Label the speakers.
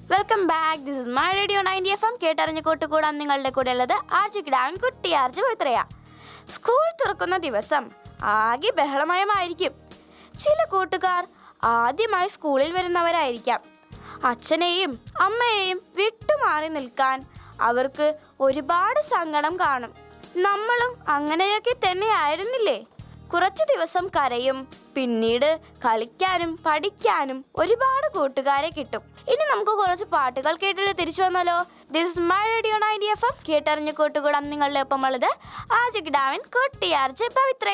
Speaker 1: welcome back this is my radio ninety F M കേട്ടറിഞ്ഞ് കൂട്ടുകൂടാൻ നിങ്ങളുടെ കൂടെ ഉള്ളത് ആർജിക്കിടാൻ കുട്ടിയാർജ് പവിത്രയ സ്കൂൾ തുറക്കുന്ന ദിവസം ആകെ ബഹളമയമായിരിക്കും ചില കൂട്ടുകാർ ആദ്യമായി സ്കൂളിൽ വരുന്നവരായിരിക്കാം അച്ഛനെയും അമ്മയെയും വിട്ടുമാറി നിൽക്കാൻ അവർക്ക് ഒരുപാട് സങ്കടം കാണും നമ്മളും അങ്ങനെയൊക്കെ തന്നെ ആയിരുന്നില്ലേ കുറച്ചു ദിവസം കരയും പിന്നീട് കളിക്കാനും പഠിക്കാനും ഒരുപാട് കൂട്ടുകാരെ കിട്ടും ഇനി നമുക്ക് കുറച്ച് പാട്ടുകൾ കേട്ടിട്ട് തിരിച്ചു വന്നാലോ this is my radio ninety F M കേട്ടറിഞ്ഞ് കൂട്ടുകൂടാം നിങ്ങളുടെ ഒപ്പം ഉള്ളത് ആജ് കിടാവിൻ കൊട്ടിയാർജ് പവിത്രയ